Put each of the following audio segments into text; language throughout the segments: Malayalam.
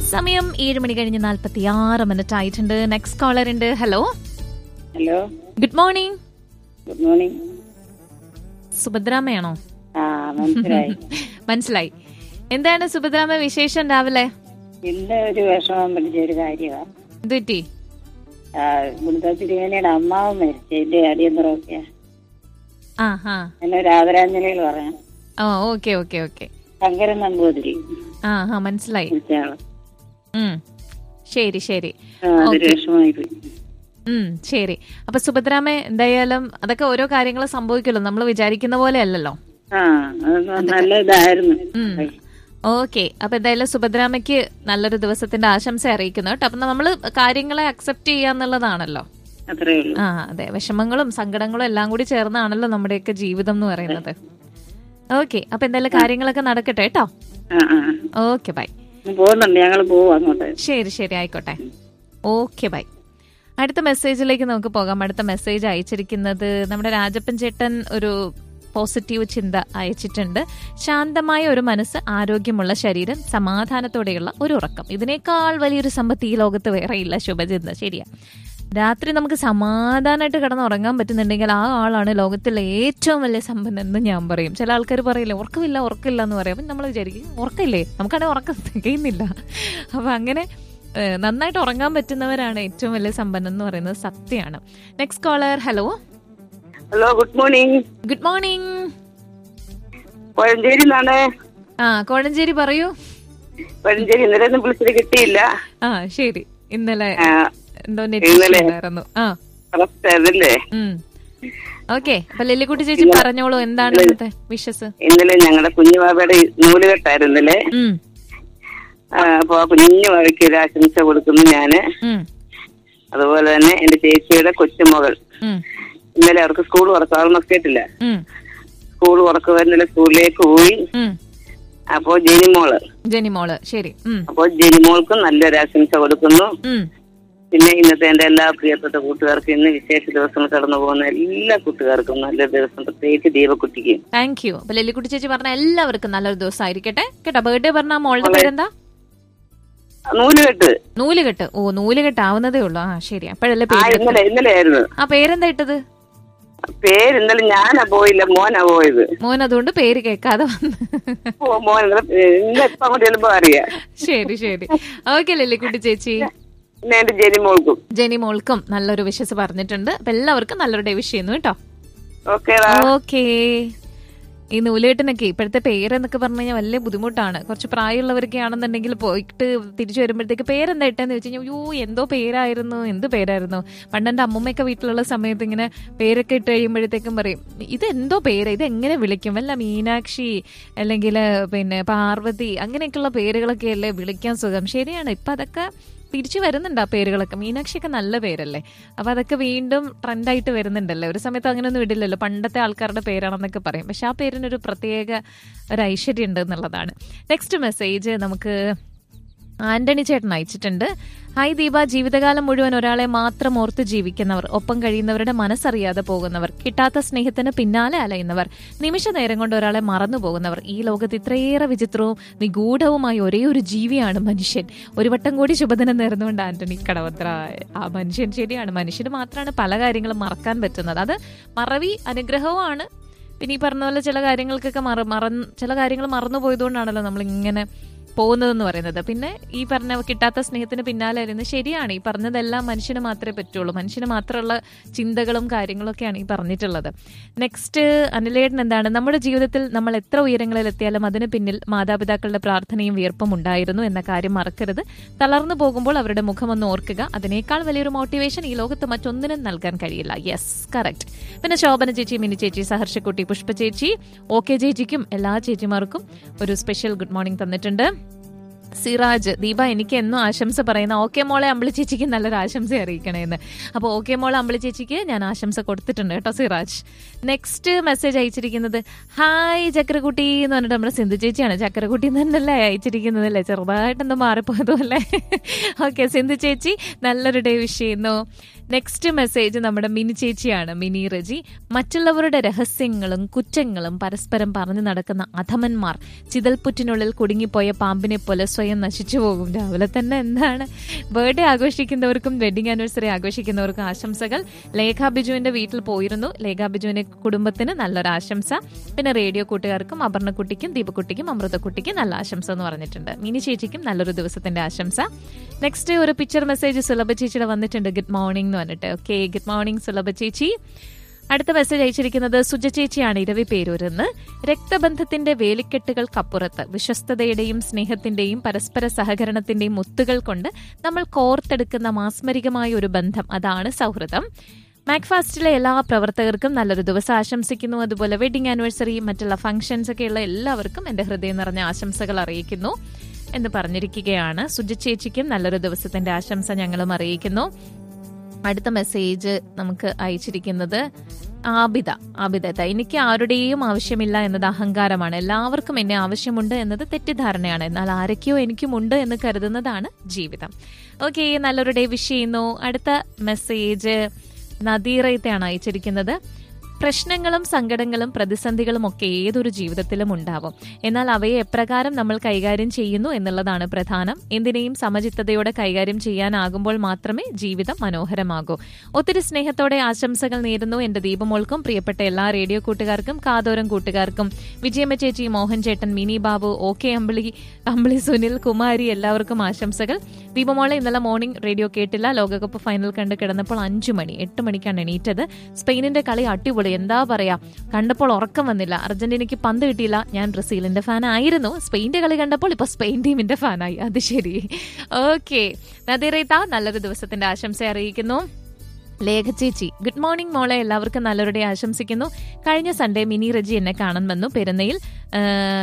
സമയം ഏഴ് മണി കഴിഞ്ഞ് നാൽപ്പത്തി ആറ് മിനിറ്റ് ആയിട്ടുണ്ട് നെക്സ്റ്റ് കോളർ ഉണ്ട് hello hello good morning good morning സുഭദ്രാമയാണോ ആ മനസ്സിലായി മനസ്സിലായി എന്താണ് സുഭദ്രാമ വിശേഷം രാവിലെ ഇന്ന് ഒരു വിഷമം പിടിച്ച ഒരു കാര്യമാണ് എന്ത് പറ്റി ഇവിടുത്തെ തിരുവേനയുടെ അമ്മാവ് മരിച്ചതിന്റെ അടിയന്തരമൊക്കെ ആ ഹാ എന്നെ ഒരു ആദരാഞ്ജലികൾ പറയാം ഓ okay okay okay Sankaran Namboothiri ആ ഹാ മനസ്സിലായി വിളിച്ചയാള് ഉം ശരി ശരി ആ, അതൊരു വിഷമമായി പോയി ഉം ശരി അപ്പൊ സുഭദ്രാമ എന്തായാലും അതൊക്കെ ഓരോ കാര്യങ്ങൾ സംഭവിക്കുമല്ലോ നമ്മൾ വിചാരിക്കുന്ന പോലെ അല്ലല്ലോ ആ അത് നല്ല ഇതായിരുന്നു ഉം. ഓക്കെ അപ്പൊ എന്തായാലും സുഭദ്രാമയ്ക്ക് നല്ലൊരു ദിവസത്തിന്റെ ആശംസ അറിയിക്കുന്നു കേട്ടോ അപ്പൊ നമ്മള് കാര്യങ്ങളെ അക്സെപ്റ്റ് ചെയ്യാന്നുള്ളതാണല്ലോ അത്രേ ഉള്ളൂ ആ അതെ വിഷമങ്ങളും സങ്കടങ്ങളും എല്ലാം കൂടി ചേർന്നാണല്ലോ നമ്മുടെയൊക്കെ ജീവിതം എന്ന് പറയുന്നത് ഓക്കെ അപ്പൊ എന്തായാലും കാര്യങ്ങളൊക്കെ നടക്കട്ടെ കേട്ടോ ആ ആ ഓക്കെ ബൈ ഇന്ന് പോകുന്നുണ്ട് ഞങ്ങൾ പോവും അങ്ങോട്ട് ശരി ശരി ആയിക്കോട്ടെ ഓക്കെ ബൈ അടുത്ത മെസ്സേജിലേക്ക് നമുക്ക് പോകാം അടുത്ത മെസ്സേജ് അയച്ചിരിക്കുന്നത് നമ്മുടെ രാജപ്പൻ ചേട്ടൻ ഒരു പോസിറ്റീവ് ചിന്ത അയച്ചിട്ടുണ്ട് ശാന്തമായ ഒരു മനസ്സ് ആരോഗ്യമുള്ള ശരീരം സമാധാനത്തോടെയുള്ള ഒരു ഉറക്കം ഇതിനേക്കാൾ വലിയൊരു സമ്പത്ത് ഈ ലോകത്ത് വേറെയില്ല ശുഭചിന്ത ശരിയാ രാത്രി നമുക്ക് സമാധാനമായിട്ട് കിടന്ന് ഉറങ്ങാൻ പറ്റുന്നുണ്ടെങ്കിൽ ആ ആളാണ് ലോകത്തിലെ ഏറ്റവും വലിയ സമ്പന്നൻ എന്ന് ഞാൻ പറയും ചില ആൾക്കാർ പറയില്ലേ ഉറക്കമില്ല ഉറക്കമില്ല എന്ന് പറയും അപ്പം നമ്മൾ വിചാരിക്കും ഉറക്കമില്ലേ നമുക്കാണെങ്കിൽ ഉറക്കം തികയുന്നില്ല അപ്പം അങ്ങനെ ഏഹ്, നന്നായിട്ട് ഉറങ്ങാൻ പറ്റുന്നവരാണ് ഏറ്റവും വലിയ സമ്പന്നം എന്ന് പറയുന്നത് സത്യമാണ് next caller hello hello good morning good morning Kozhencherry നിന്നാണ് ആ കോഴഞ്ചേരി പറയൂ കോഴഞ്ചേരി ഇന്നലെ ഒന്നും വിളിച്ചിട്ട് കിട്ടിയില്ല ആ ശരി ഇന്നലെ ആ, എന്തോ നെറ്റ് ഇന്നലെ. ഉണ്ടായിരുന്നു ആ അവസ്ഥ അതല്ലേ ഓക്കെ അപ്പൊ ലില്ലിക്കുട്ടി ചേച്ചി പറഞ്ഞോളൂ എന്താണ് ഇന്നത്തെ വിഷസ് ഇന്നലെ ഞങ്ങളുടെ കുഞ്ഞുബാബയുടെ നൂലുകെട്ടായിരുന്നു ഇന്നലെ ഉം ആ, അപ്പൊ ആ കുഞ്ഞു വഴക്ക് ഒരു ആശംസ കൊടുക്കുന്നു ഞാന് ഉം അതുപോലെ തന്നെ എന്റെ ചേച്ചിയുടെ കൊച്ചുമകൾ ഉം ഇന്നലെ അവർക്ക് സ്കൂൾ തുറക്കാറ് നോക്കിയിട്ടില്ല ഉം സ്കൂൾ തുറക്കുക ഇന്നലെ സ്കൂളിലേക്ക് പോയി ഉം അപ്പോ ജെനിമോള് ജെനിമോള് ശരി ഉം അപ്പോ ജെനിമോൾക്കും നല്ലൊരു ആശംസ കൊടുക്കുന്നു ഉം പിന്നെ ഇന്നത്തെ എന്റെ എല്ലാ പ്രിയപ്പെട്ട കൂട്ടുകാർക്കും ഇന്ന് വിശേഷ ദിവസങ്ങൾ കടന്നു പോകുന്ന എല്ലാ കൂട്ടുകാർക്കും നല്ലൊരു ദിവസം പ്രത്യേകിച്ച് ദീപക്കുട്ടിക്കും താങ്ക് യു അപ്പൊ ലില്ലിക്കുട്ടി ചേച്ചി പറഞ്ഞ എല്ലാവർക്കും നല്ലൊരു ദിവസം ആയിരിക്കട്ടെ കേട്ടോ ബർത്ത്ഡേ പറഞ്ഞ ആ മോളുടെ പേരെന്താ നൂലുകെട്ട് നൂലുകെട്ട് ഓ നൂലുകെട്ട് ആവുന്നതേ ഉള്ളൂ ആ ശരി അപ്പോഴല്ലേ ആ പേര് ഇന്നലെ ഇന്നലെ ആയിരുന്നു ആ പേരെന്താ ഇട്ടത് പേര് ഇന്നലെ ഞാനാ പോയില്ല മോനാ പോയത് മോൻ അതുകൊണ്ട് പേര് കേൾക്കാതെ വന്ന് ഓ മോൻ ഇന്നലെ ഇന്ന് ഇപ്പൊ അങ്ങോട്ട് ചെല്ലുമ്പോ അറിയാം ശരി ശരി ഓക്കെ ലില്ലിക്കുട്ടി ചേച്ചി പിന്നെ എന്റെ ജെനിമോൾക്കും ജെനി മോൾക്കും നല്ലൊരു വിഷസ് പറഞ്ഞിട്ടുണ്ട് അപ്പൊ എല്ലാവർക്കും നല്ലൊരു ഡേ വിഷ് ചെയ്യുന്നു കേട്ടോ ഓക്കേടാ ഓക്കേ ഈ നൂലുകെട്ടിനൊക്കെ ഇപ്പോഴത്തെ പേരെന്നൊക്കെ പറഞ്ഞു കഴിഞ്ഞാൽ വലിയ ബുദ്ധിമുട്ടാണ് കുറച്ച് പ്രായമുള്ളവരൊക്കെ ആണെന്നുണ്ടെങ്കിൽ പോയിട്ട് തിരിച്ചു വരുമ്പോഴത്തേക്ക് പേരെന്താ ഇട്ടെന്ന് വെച്ച് കഴിഞ്ഞാൽ യോ എന്തോ പേരായിരുന്നു എന്ത് പേരായിരുന്നു പണ്ട് എൻ്റെ അമ്മമ്മയൊക്കെ വീട്ടിലുള്ള സമയത്ത് ഇങ്ങനെ പേരൊക്കെ ഇട്ട് കഴിയുമ്പോഴത്തേക്കും പറയും ഇത് എന്തോ പേര് ഇത് എങ്ങനെ വിളിക്കും വല്ല മീനാക്ഷി അല്ലെങ്കിൽ പിന്നെ പാർവതി അങ്ങനെയൊക്കെയുള്ള പേരുകളൊക്കെ അല്ലേ വിളിക്കാൻ സുഖം ശരിയാണ് ഇപ്പം അതൊക്കെ തിരിച്ചു വരുന്നുണ്ട് ആ പേരുകളൊക്കെ മീനാക്ഷിയൊക്കെ നല്ല പേരല്ലേ അപ്പൊ അതൊക്കെ വീണ്ടും ട്രെൻഡായിട്ട് വരുന്നുണ്ടല്ലേ ഒരു സമയത്ത് അങ്ങനെയൊന്നും ഇടില്ലല്ലോ പണ്ടത്തെ ആൾക്കാരുടെ പേരാണെന്നൊക്കെ പറയും പക്ഷെ ആ പേരിനൊരു പ്രത്യേക ഒരു ഐശ്വര്യം ഉണ്ട് എന്നുള്ളതാണ് നെക്സ്റ്റ് മെസ്സേജ് നമുക്ക് ആന്റണി ചേട്ടൻ അയച്ചിട്ടുണ്ട് ഹായ് ദീപ ജീവിതകാലം മുഴുവൻ ഒരാളെ മാത്രം ഓർത്ത് ജീവിക്കുന്നവർ ഒപ്പം കഴിയുന്നവരുടെ മനസ്സറിയാതെ പോകുന്നവർ കിട്ടാത്ത സ്നേഹത്തിന് പിന്നാലെ അലയുന്നവർ നിമിഷ നേരം കൊണ്ട് ഒരാളെ മറന്നു പോകുന്നവർ ഈ ലോകത്ത് ഇത്രയേറെ വിചിത്രവും നിഗൂഢവുമായ ഒരേ ഒരു ജീവിയാണ് മനുഷ്യൻ ഒരു വട്ടം കൂടി ശുഭദിനം നേർന്നുകൊണ്ട് ആന്റണി കടവത്ര ആ മനുഷ്യൻ ശരിയാണ് മനുഷ്യന് മാത്രമാണ് പല കാര്യങ്ങളും മറക്കാൻ പറ്റുന്നത് അത് മറവി അനുഗ്രഹവുമാണ് പിന്നെ ഈ പറഞ്ഞ പോലെ ചില കാര്യങ്ങൾക്കൊക്കെ മറ മറന്ന് ചില കാര്യങ്ങൾ മറന്നു പോയതുകൊണ്ടാണല്ലോ നമ്മൾ ഇങ്ങനെ പോകുന്നതെന്ന് പറയുന്നത് പിന്നെ ഈ പറഞ്ഞ കിട്ടാത്ത സ്നേഹത്തിന് പിന്നാലെ ഇരുന്ന് ശരിയാണ് ഈ പറഞ്ഞതെല്ലാം മനുഷ്യന് മാത്രമേ പറ്റുള്ളൂ മനുഷ്യന് മാത്രമുള്ള ചിന്തകളും കാര്യങ്ങളൊക്കെയാണ് ഈ പറഞ്ഞിട്ടുള്ളത് നെക്സ്റ്റ് അനിലേട്ടൻ എന്താണ് നമ്മുടെ ജീവിതത്തിൽ നമ്മൾ എത്ര ഉയരങ്ങളിൽ എത്തിയാലും അതിന് പിന്നിൽ മാതാപിതാക്കളുടെ പ്രാർത്ഥനയും വിയർപ്പും ഉണ്ടായിരുന്നു എന്ന കാര്യം മറക്കരുത് തളർന്നു പോകുമ്പോൾ അവരുടെ മുഖമൊന്ന് ഓർക്കുക അതിനേക്കാൾ വലിയൊരു മോട്ടിവേഷൻ ഈ ലോകത്ത് മറ്റൊന്നിനും നൽകാൻ കഴിയില്ല യെസ് കറക്റ്റ് പിന്നെ ശോഭന ചേച്ചി മിനി ചേച്ചി സഹർഷക്കുട്ടി പുഷ്പ ചേച്ചി ഓ കെ ചേച്ചിക്കും എല്ലാ ചേച്ചിമാർക്കും ഒരു സ്പെഷ്യൽ ഗുഡ് മോർണിംഗ് തന്നിട്ടുണ്ട് സിറാജ് ദീപ എനിക്ക് എന്നും ആശംസ പറയുന്ന ഓക്കെ മോളെ അമ്പിളി ചേച്ചിക്ക് നല്ലൊരു ആശംസ അറിയിക്കണേന്ന് അപ്പോൾ ഓക്കെ മോളെ അമ്പിളി ചേച്ചിക്ക് ഞാൻ ആശംസ കൊടുത്തിട്ടുണ്ട് കേട്ടോ സിറാജ് നെക്സ്റ്റ് മെസ്സേജ് അയച്ചിരിക്കുന്നത് ഹായ് ചക്രക്കുട്ടി എന്ന് പറഞ്ഞിട്ട് നമ്മുടെ സിന്ധു ചേച്ചിയാണ് ചക്രക്കുട്ടി എന്ന് തന്നെയല്ലേ അയച്ചിരിക്കുന്നത് അല്ലേ ചെറുതായിട്ടൊന്ന് മാറിപ്പോയതും അല്ലേ ഓക്കെ സിന്ധു ചേച്ചി നല്ലൊരു ഡേ വിഷ് ചെയ്യുന്നു നെക്സ്റ്റ് മെസ്സേജ് നമ്മുടെ മിനി ചേച്ചിയാണ് മിനി റജി മറ്റുള്ളവരുടെ രഹസ്യങ്ങളും കുറ്റങ്ങളും പരസ്പരം പറഞ്ഞു നടക്കുന്ന അധമന്മാർ ചിതൽപുറ്റിനുള്ളിൽ കുടുങ്ങിപ്പോയ പാമ്പിനെ പോലെ സ്വയം നശിച്ചു പോകും രാവിലെ തന്നെ എന്താണ് ബർത്ത്ഡേ ആഘോഷിക്കുന്നവർക്കും വെഡിങ് ആനിവേഴ്സറി ആഘോഷിക്കുന്നവർക്കും ആശംസകൾ ലേഖ ബിജുവിന്റെ വീട്ടിൽ പോയിരുന്നു ലേഖ ബിജുവിന്റെ കുടുംബത്തിന് നല്ലൊരു ആശംസ പിന്നെ റേഡിയോ കൂട്ടുകാർക്കും അപർണക്കുട്ടിക്കും ദീപക്കുട്ടിക്കും അമൃതക്കുട്ടിക്കും നല്ല ആശംസ എന്ന് പറഞ്ഞിട്ടുണ്ട് മിനി ചേച്ചിക്കും നല്ലൊരു ദിവസത്തിന്റെ ആശംസ നെക്സ്റ്റ് ഒരു പിക്ചർ മെസ്സേജ് സുലഭ ചേച്ചിയുടെ വന്നിട്ടുണ്ട് ഗുഡ് മോർണിംഗ് എന്ന് പറഞ്ഞിട്ട് ഓക്കെ ഗുഡ് മോർണിംഗ് സുലഭ ചേച്ചി അടുത്ത മെസ്സേജ് അയച്ചിരിക്കുന്നത് സുജ ചേച്ചിയാണ് ഇരവി പേരൂരെന്ന് രക്തബന്ധത്തിന്റെ വേലിക്കെട്ടുകൾക്കപ്പുറത്ത് വിശ്വസ്തതയുടെയും സ്നേഹത്തിന്റെയും പരസ്പര സഹകരണത്തിന്റെയും മുത്തുകൾ കൊണ്ട് നമ്മൾ കോർത്തെടുക്കുന്ന മാസ്മരികമായ ഒരു ബന്ധം അതാണ് സൗഹൃദം മാക്ഫാസ്റ്റിലെ എല്ലാ പ്രവർത്തകർക്കും നല്ലൊരു ദിവസം ആശംസിക്കുന്നു അതുപോലെ വെഡിങ് ആനിവേഴ്സറി മറ്റുള്ള ഫംഗ്ഷൻസ് ഒക്കെയുള്ള എല്ലാവർക്കും എന്റെ ഹൃദയം നിറഞ്ഞ ആശംസകൾ അറിയിക്കുന്നു എന്ന് പറഞ്ഞിരിക്കുകയാണ് സുജ ചേച്ചിക്കും നല്ലൊരു ദിവസത്തിന്റെ ആശംസ ഞങ്ങളും അറിയിക്കുന്നു അടുത്ത മെസ്സേജ് നമുക്ക് അയച്ചിരിക്കുന്നത് ആബിദ ആബിദ എനിക്ക് ആരുടെയും ആവശ്യമില്ല എന്നത് അഹങ്കാരമാണ് എല്ലാവർക്കും എന്നെ ആവശ്യമുണ്ട് എന്നത് തെറ്റിദ്ധാരണയാണ് എന്നാൽ ആരൊക്കെയോ എനിക്കുമുണ്ട് എന്ന് കരുതുന്നതാണ് ജീവിതം ഓക്കെ നല്ലൊരു ഡേ വിഷ് ചെയ്യുന്നു അടുത്ത മെസ്സേജ് നദീറയത്തെയാണ് അയച്ചിരിക്കുന്നത് പ്രശ്നങ്ങളും സങ്കടങ്ങളും പ്രതിസന്ധികളും ഒക്കെ ഏതൊരു ജീവിതത്തിലും ഉണ്ടാവും എന്നാൽ അവയെ എപ്രകാരം നമ്മൾ കൈകാര്യം ചെയ്യുന്നു എന്നുള്ളതാണ് പ്രധാനം എന്തിനേയും സമചിത്തതയോടെ കൈകാര്യം ചെയ്യാനാകുമ്പോൾ മാത്രമേ ജീവിതം മനോഹരമാകൂ ഒത്തിരി സ്നേഹത്തോടെ ആശംസകൾ നേരുന്നു എന്റെ ദീപമോൾക്കും പ്രിയപ്പെട്ട എല്ലാ റേഡിയോ കൂട്ടുകാർക്കും കാതോരം കൂട്ടുകാർക്കും വിജയമ്മ ചേച്ചി മോഹൻ ചേട്ടൻ മിനി ബാബു ഓ കെ അമ്പിളി അമ്പിളി സുനിൽ കുമാരി എല്ലാവർക്കും ആശംസകൾ ദീപമോളെ ഇന്നലെ മോർണിംഗ് റേഡിയോ കേട്ടില്ല ലോകകപ്പ് ഫൈനൽ കണ്ട് കിടന്നപ്പോൾ അഞ്ചു മണി എട്ട് മണിക്കാണ് എണീറ്റത് സ്പെയിനിന്റെ കളി അടിപൊളി എന്താ പറയാ കണ്ടപ്പോൾ ഉറക്കം വന്നില്ല അർജന്റീനയ്ക്ക് പന്ത് കിട്ടിയില്ല ഞാൻ ബ്രസീലിന്റെ ഫാൻ ആയിരുന്നു സ്പെയിന്റെ കളി കണ്ടപ്പോൾ ഇപ്പൊ സ്പെയിൻ ടീമിന്റെ ഫാനായി അത് ശരി ഓക്കെ നദീറേത്ത നല്ലൊരു ദിവസത്തിന്റെ ആശംസ അറിയിക്കുന്നു ലേഖ ചേച്ചി ഗുഡ് മോർണിംഗ് മോളെ എല്ലാവർക്കും നല്ലൊരുടെ ആശംസിക്കുന്നു കഴിഞ്ഞ സൺഡേ മിനി റജി എന്നെ കാണാൻ വന്നു പെരുന്നയിൽ ആ,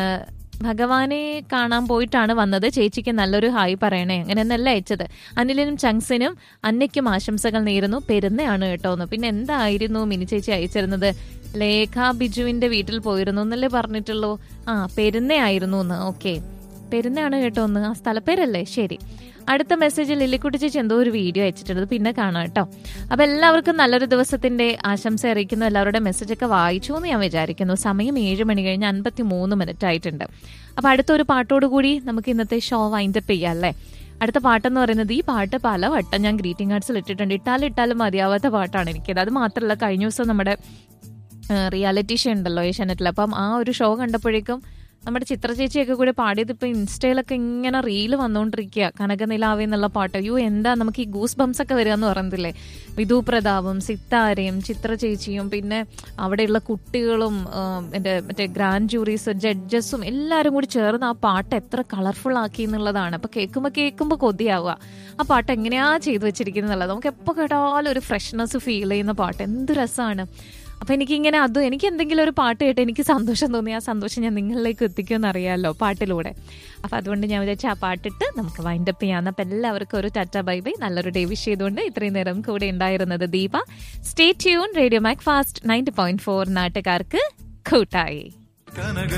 ഭഗവാനെ കാണാൻ പോയിട്ടാണ് വന്നത് ചേച്ചിക്ക് നല്ലൊരു ഹായ് പറയണേ അങ്ങനെയൊന്നല്ല അയച്ചത് അനിലിനും ചങ്സിനും അന്നയ്ക്കും ആശംസകൾ നേരുന്നു പെരുന്നയാണ് കേട്ടോ എന്ന് പിന്നെ എന്തായിരുന്നു മിനി ചേച്ചി അയച്ചിരുന്നത് ലേഖ ബിജുവിന്റെ വീട്ടിൽ പോയിരുന്നു എന്നല്ലേ പറഞ്ഞിട്ടുള്ളൂ ആ പെരുന്നയായിരുന്നു എന്ന് ഓക്കെ പെരുന്നയാണ് കേട്ടോ ഒന്ന് ആ സ്ഥലപ്പേരല്ലേ ശരി അടുത്ത മെസ്സേജിൽ ലില്ലിക്കുട്ടി ചേച്ചി എന്തോ ഒരു വീഡിയോ അയച്ചിട്ടുണ്ട് അത് പിന്നെ കാണാം കേട്ടോ അപ്പൊ എല്ലാവർക്കും നല്ലൊരു ദിവസത്തിന്റെ ആശംസ അറിയിക്കുന്നു എല്ലാവരുടെ മെസ്സേജ് ഒക്കെ വായിച്ചു എന്ന് ഞാൻ വിചാരിക്കുന്നു സമയം ഏഴ് മണി കഴിഞ്ഞ് അൻപത്തി മൂന്ന് മിനിറ്റ് ആയിട്ടുണ്ട് അപ്പൊ അടുത്തൊരു പാട്ടോട് കൂടി നമുക്ക് ഇന്നത്തെ ഷോ വൈൻഡപ്പ് ചെയ്യാം അല്ലേ അടുത്ത പാട്ടെന്ന് പറയുന്നത് ഈ പാട്ട് പല വട്ടം ഞാൻ ഗ്രീറ്റിംഗ് കാർഡ്സിൽ ഇട്ടിട്ടുണ്ട് ഇട്ടാലും ഇട്ടാലും മതിയാവാത്ത പാട്ടാണ് എനിക്കത് അത് മാത്രമല്ല കഴിഞ്ഞ ദിവസം നമ്മുടെ റിയാലിറ്റി ഷോ ഉണ്ടല്ലോ ഏഷ്യാനെറ്റിൽ അപ്പം ആ ഒരു ഷോ കണ്ടപ്പോഴേക്കും നമ്മുടെ ചിത്ര ചേച്ചിയൊക്കെ കൂടെ പാടിയത് ഇപ്പൊ ഇൻസ്റ്റയിലൊക്കെ ഇങ്ങനെ റീല് വന്നുകൊണ്ടിരിക്കുക കനകനിലാവേ എന്നുള്ള പാട്ട് അയ്യോ എന്താ നമുക്ക് ഈ ഗൂസ് ബംസ് ഒക്കെ വരിക എന്ന് പറയുന്നില്ലേ വിധു പ്രതാപും സിത്താരയും ചിത്ര ചേച്ചിയും പിന്നെ അവിടെയുള്ള കുട്ടികളും ആം, എൻ്റെ മറ്റേ ഗ്രാൻഡ് ജൂറീസ് ജഡ്ജസും എല്ലാവരും കൂടി ചേർന്ന് ആ പാട്ട് എത്ര കളർഫുൾ ആക്കി എന്നുള്ളതാണ് അപ്പൊ കേൾക്കുമ്പോൾ കേൾക്കുമ്പോൾ കൊതിയാവുക ആ പാട്ട് എങ്ങനെയാ ചെയ്തു വെച്ചിരിക്കുന്നത് നമുക്ക് എപ്പോൾ കേട്ടാലും ഒരു ഫ്രഷ്നെസ് ഫീൽ ചെയ്യുന്ന പാട്ട് എന്ത് രസമാണ് അപ്പൊ എനിക്കിങ്ങനെ അതും എനിക്ക് എന്തെങ്കിലും ഒരു പാട്ട് കേട്ട് എനിക്ക് സന്തോഷം തോന്നി ആ സന്തോഷം ഞാൻ നിങ്ങളിലേക്ക് എത്തിക്കുമെന്ന് അറിയാമല്ലോ പാട്ടിലൂടെ അപ്പൊ അതുകൊണ്ട് ഞാൻ വിചാരിച്ചു ആ പാട്ടിട്ട് നമുക്ക് വൈൻഡപ്പ് ചെയ്യാം അപ്പൊ എല്ലാവർക്കും ഒരു ടാറ്റ ബൈ ബൈ നല്ലൊരു ഡേ വിഷ് ചെയ്തുകൊണ്ട് ഇത്രയും നേരം കൂടെ ഉണ്ടായിരുന്നത് Deepa stay tuned radio Mac fast ninety point four നാട്ടുകാർക്ക് കൂട്ടായി